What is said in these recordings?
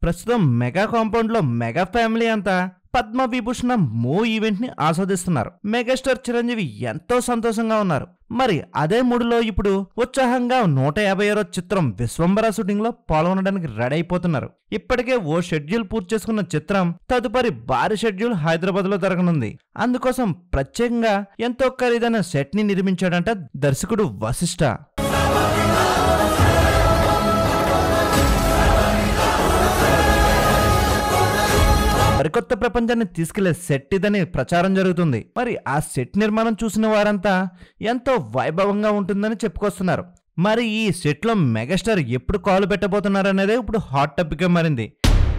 ప్రస్తుతం mega compound లో mega family అంతా పద్మ విభూషణ మూ ఈవెంట్ ని ఆస్వాదిస్తున్నారు మెగాస్టార్ చిరంజీవి ఎంతో సంతోషంగా ఉన్నారు మరి అదే మూడులో ఇప్పుడు ఉత్సాహంగా నూట యాభై ఆరో చిత్రం విశ్వంబర షూటింగ్ లో పాల్గొనడానికి రెడీ అయిపోతున్నారు ఇప్పటికే ఓ షెడ్యూల్ పూర్తి చేసుకున్న చిత్రం తదుపరి భారీ షెడ్యూల్ హైదరాబాద్ లో జరగనుంది అందుకోసం ప్రత్యేకంగా ఎంతో ఖరీదైన సెట్ ని నిర్మించాడంట దర్శకుడు వశిష్ఠ సరికొత్త ప్రపంచాన్ని తీసుకెళ్లే సెట్ ఇదని ప్రచారం జరుగుతుంది మరి ఆ సెట్ నిర్మాణం చూసిన వారంతా ఎంతో వైభవంగా ఉంటుందని చెప్పుకొస్తున్నారు మరి ఈ సెట్ లో మెగాస్టార్ ఎప్పుడు కాలు పెట్టబోతున్నారనేదే ఇప్పుడు హాట్ టాపిక్ గా మారింది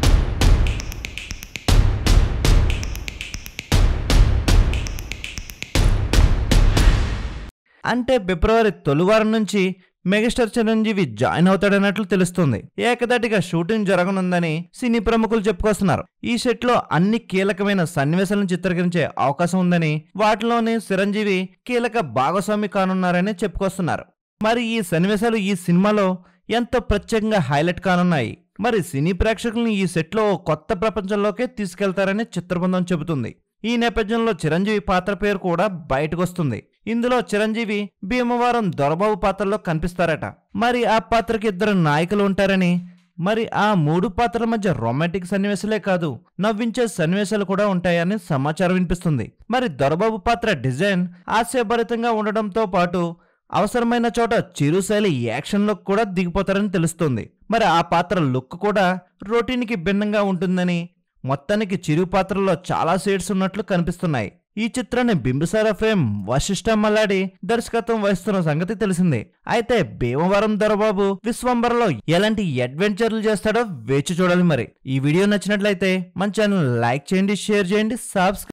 అంటే ఫిబ్రవరి తొలివారం నుంచి మెగాస్టార్ చిరంజీవి జాయిన్ అవుతాడన్నట్లు తెలుస్తుంది ఏకదాటిగా షూటింగ్ జరగనుందని సినీ ప్రముఖులు చెప్పుకొస్తున్నారు ఈ సెట్ లో అన్ని కీలకమైన సన్నివేశాలను చిత్రీకరించే అవకాశం ఉందని వాటిలోనే చిరంజీవి కీలక భాగస్వామి కానున్నారని చెప్పుకొస్తున్నారు మరి ఈ సన్నివేశాలు ఈ సినిమాలో ఎంతో ప్రత్యేకంగా హైలైట్ కానున్నాయి మరి సినీ ప్రేక్షకులను ఈ సెట్లో ఓ కొత్త ప్రపంచంలోకే తీసుకెళ్తారని చిత్రబృందం చెబుతుంది ఈ నేపథ్యంలో చిరంజీవి పాత్ర పేరు కూడా బయటకొస్తుంది ఇందులో చిరంజీవి భీమవరం దొరబాబు పాత్రలో కనిపిస్తారట మరి ఆ పాత్రకి ఇద్దరు నాయకులు ఉంటారని మరి ఆ మూడు పాత్రల మధ్య రొమాంటిక్ సన్నివేశాలే కాదు నవ్వించే సన్నివేశాలు కూడా ఉంటాయని సమాచారం వినిపిస్తుంది మరి దొరబాబు పాత్ర డిజైన్ హాస్యభరితంగా ఉండడంతో పాటు అవసరమైన చోట చిరుశైలి యాక్షన్లో కూడా దిగిపోతారని తెలుస్తుంది మరి ఆ పాత్ర లుక్ కూడా రొటీన్కి భిన్నంగా ఉంటుందని మొత్తానికి చిరు పాత్రలో చాలా షేడ్స్ ఉన్నట్లు కనిపిస్తున్నాయి ఈ చిత్రాన్ని బింబిసార ఫ్రేమ్ వశిష్ఠ మల్లాడి దర్శకత్వం వహిస్తున్న సంగతి తెలిసిందే అయితే భీమవరం దొరబాబు విశ్వంబరలో ఎలాంటి అడ్వెంచర్లు చేస్తాడో వేచి చూడాలి మరి ఈ వీడియో నచ్చినట్లయితే మన ఛానల్ లైక్ చేయండి షేర్ చేయండి సబ్స్క్రైబ్